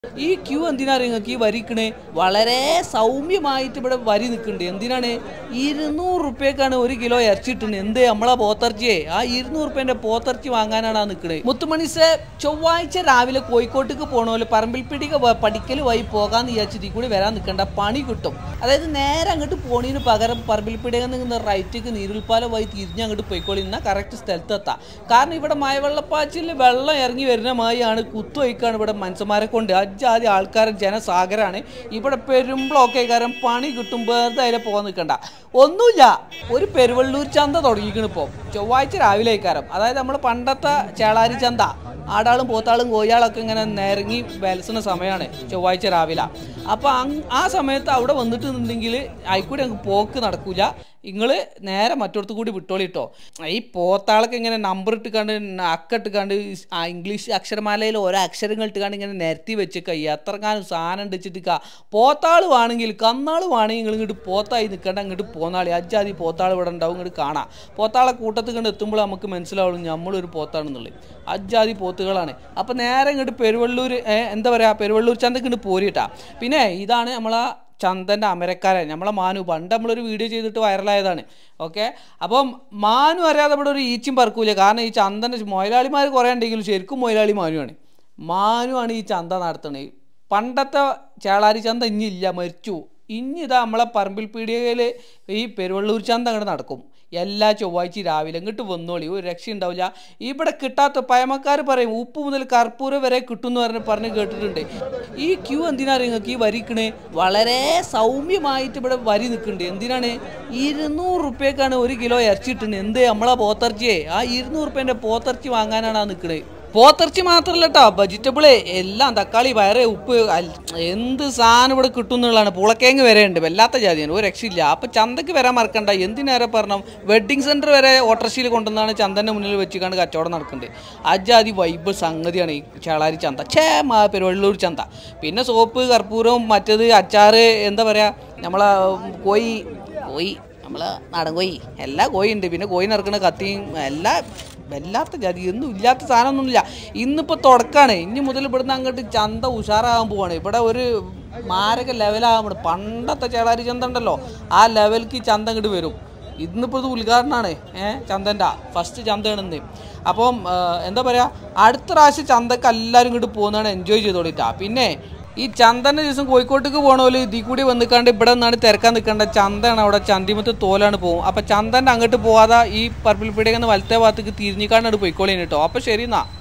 ഈ ക്യൂ എന്തിനാ നിങ്ങൾക്ക് ഈ വരിക്കണേ വളരെ സൗമ്യമായിട്ട് ഇവിടെ വരി നിൽക്കുന്നുണ്ട് എന്തിനാണ് ഇരുന്നൂറ് റുപ്യക്കാണ് ഒരു കിലോ ഇറച്ചിട്ടുണ്ട് എന്ത് നമ്മളെ പോത്തിറച്ചിയെ ആ ഇരുന്നൂറ് റുപ്യന്റെ പോത്തിറച്ചി വാങ്ങാനാണ് ആ നിൽക്കണത് മുത്തുമണിസെ ചൊവ്വാഴ്ച രാവിലെ കോഴിക്കോട്ടേക്ക് പോണ പറമ്പിൽപ്പിടിക പഠിക്കൽ വഴി പോകാന്ന് വിചാരിച്ചിട്ട് ഈ കൂടി വരാൻ നിൽക്കണ്ട പണി കിട്ടും അതായത് നേരെ അങ്ങോട്ട് പോണതിന് പകരം പറമ്പിൽപ്പിടിക നിന്ന് റൈറ്റിക്ക് നീരുൽപ്പാലം വഴി തിരിഞ്ഞ് അങ്ങോട്ട് പോയിക്കോളി എന്നാൽ കറക്റ്റ് സ്ഥലത്തെത്താം കാരണം ഇവിടെ മഴവെള്ളപ്പാച്ചിൽ വെള്ളം ഇറങ്ങി വരുന്ന മായാണ് കുത്തുവയ്ക്കാണ് ഇവിടെ മനുഷ്യന്മാരെ കൊണ്ട് അജാതി ആൾക്കാരും ജനസാഗരാണ് ഇവിടെ പെരുമ്പളൊക്കെ കാരണം പണി കിട്ടും വെറുതെ അതിലെ പോകാൻ നിൽക്കണ്ട ഒന്നുമില്ല ഒരു പെരുവള്ളൂർ ചന്ത തുടങ്ങിക്കണ് ഇപ്പോൾ ചൊവ്വാഴ്ച രാവിലെ കാരം അതായത് നമ്മൾ പണ്ടത്തെ ചേളാരി ചന്ത ആടാളും പോത്താളും കോയാളൊക്കെ ഇങ്ങനെ നിരങ്ങി വലസുന്ന സമയമാണ് ചൊവ്വാഴ്ച രാവിലെ അപ്പോൾ ആ സമയത്ത് അവിടെ വന്നിട്ടുണ്ടെങ്കിൽ ആയിക്കൂടി ഞങ്ങൾക്ക് പോക്ക് നടക്കൂല നിങ്ങൾ നേരെ മറ്റൊടത്ത് കൂടി വിട്ടോളിട്ടോ ഈ പോത്താളൊക്കെ ഇങ്ങനെ നമ്പർ ഇട്ടുകാണ്ട് അക്ക ഇട്ടുകാണ്ട് ആ ഇംഗ്ലീഷ് അക്ഷരമാലയിൽ ഓരോ അക്ഷരങ്ങൾ ഇട്ടുകാണ്ട് ഇങ്ങനെ നിരത്തി വെച്ചേക്ക എത്രങ്ങാനും സാധനം വെച്ചിട്ട് പോത്താൾ വേണമെങ്കിൽ കന്നാൾ വേണമെങ്കിൽ നിങ്ങൾ ഇങ്ങോട്ട് പോത്തായി നിൽക്കേണ്ട അങ്ങോട്ട് പോന്നാളി അജാതി പോത്താൾ ഇവിടെ ഉണ്ടാവും ഇങ്ങോട്ട് കാണാം പോത്താളെ കൂട്ടത്തിൽ കണ്ട് എത്തുമ്പോൾ നമുക്ക് മനസ്സിലാവുള്ളൂ നമ്മളൊരു പോത്താണെന്നുള്ളത് അജാതി പോത്തുകളാണ് അപ്പം നേരെ ഇങ്ങോട്ട് പെരുവള്ളൂർ ഏ, എന്താ പറയുക പെരുവള്ളൂർ ചന്തക്ക് ഇങ്ങോട്ട് പോരിട്ടാ പിന്നെ ഇതാണ് നമ്മളാ ചന്ദൻ്റെ അമരക്കാരൻ നമ്മളെ മാനു പണ്ട് നമ്മളൊരു വീഡിയോ ചെയ്തിട്ട് വൈറലായതാണ് ഓക്കെ അപ്പം മാനു അറിയാതെ ഇവിടെ ഒരു ഈച്ചും പറക്കൂല കാരണം ഈ ചന്ദൻ്റെ മൊയലാളിമാർ കുറേ ഉണ്ടെങ്കിലും ശരിക്കും മൊയലാളി മാനുവാണ് മാനുവാണ് ഈ ചന്ത നടത്തുന്നത് പണ്ടത്തെ ചേളാരി ചന്ത ഇനി ഇല്ല മരിച്ചു ഇനി ഇതാ നമ്മളെ പറമ്പിൽ പീടികയിൽ ഈ പെരുവള്ളൂർ ചന്ത അങ്ങോട്ട് നടക്കും എല്ലാ ചൊവ്വാഴ്ച രാവിലെ ഇങ്ങോട്ട് വന്നോളി ഒരു രക്ഷ ഉണ്ടാവില്ല ഇവിടെ കിട്ടാത്ത പയമക്കാർ പറയും ഉപ്പ് മുതൽ കർപ്പൂരം വരെ കിട്ടും എന്ന് പറഞ്ഞ് പറഞ്ഞ് കേട്ടിട്ടുണ്ട് ഈ ക്യൂ എന്തിനാ നിങ്ങൾക്ക് ഈ വരിക്കണേ വളരെ സൗമ്യമായിട്ട് ഇവിടെ വരി നിൽക്കുന്നുണ്ട് എന്തിനാണ് ഇരുന്നൂറ് റുപ്യക്കാണ് ഒരു കിലോ ഇറച്ചിട്ടുണ്ട് എന്ത് നമ്മളെ പോത്തിറച്ചിയെ ആ ഇരുന്നൂറ് റുപ്യൻ്റെ പോത്തിറച്ചി വാങ്ങാനാണ് ആ നിൽക്കണത് പോത്തിറച്ചി മാത്രമല്ല കേട്ടോ വെജിറ്റബിള് എല്ലാം തക്കാളി വയറ് ഉപ്പ് അൽ- എന്ത് സാധനം ഇവിടെ കിട്ടും എന്നുള്ളതാണ് പുളക്കേങ്ങ് വരെ ഉണ്ട് വല്ലാത്ത ജാതിയാണ് ഒരു രക്ഷയില്ല അപ്പൊ ചന്തക്ക് വരാൻ മറക്കണ്ട എന്തിനേറെ പറഞ്ഞു വെഡ്ഡിങ് സെന്റർ വരെ ഓട്ടർഷിയിൽ കൊണ്ടുവന്നാണ് ചന്തന്റെ മുന്നിൽ വെച്ചിക്കാണ്ട് കച്ചവടം നടക്കുന്നുണ്ട് അജാതി വൈബ് സംഗതിയാണ് ഈ ചേളാരി ചന്ത ഛേ മാ പെരുവള്ളൂർ ചന്ത പിന്നെ സോപ്പ് കർപ്പൂരവും മറ്റത് അച്ചാറ് എന്താ പറയാ നമ്മളെ കോയി കോയി നമ്മളെ നാടൻ കോയി എല്ലാ കോയി ഉണ്ട് പിന്നെ കോയി നിറക്കണ കത്തിയും എല്ലാ വല്ലാത്ത ജാതി ഒന്നും ഇല്ലാത്ത സാധനമൊന്നുമില്ല ഇന്നിപ്പോൾ തുടക്കാണ് ഇനി മുതൽ ഇവിടുന്ന് അങ്ങോട്ട് ചന്ത ഉഷാറാകാൻ പോവാണ് ഇവിടെ ഒരു മാരക ലെവലാകുമ്പോൾ പണ്ടത്തെ ചേളാരി ചന്ത ഉണ്ടല്ലോ ആ ലെവൽക്ക് ഈ ചന്ത അങ്ങോട്ട് വരും ഇന്നിപ്പോൾ ഇത് ഉദ്ഘാടനമാണ് ഏഹ് ചന്തൻ്റെ ഫസ്റ്റ് ചന്തയാണെന്ന് അപ്പം ആ, എന്താ പറയുക അടുത്ത പ്രാവശ്യം ചന്തക്ക് എല്ലാവരും ഇങ്ങോട്ട് പോകുന്നതാണ് എൻജോയ് ചെയ്തോളിട്ടാ പിന്നെ ഈ ചന്തൻ്റെ ദിവസം കോഴിക്കോട്ടേക്ക് പോകണ ഇതിൽ കൂടി വന്നിക്കാണ്ട് ഇവിടെ നിന്നാണ് തിരക്കാൻ നിൽക്കേണ്ട ചന്തയാണ് അവിടെ ചന്തിമത്ത് തോലാണ് പോകും അപ്പം ചന്തൻ്റെ അങ്ങോട്ട് പോകാതെ ഈ പർപ്പിൾ പീടികന്ന് വലത്തെ ഭാഗത്തേക്ക് തിരിഞ്ഞിക്കാണ്ടാണ് പോയിക്കോളീന് കേട്ടോ അപ്പം ശരി എന്നാ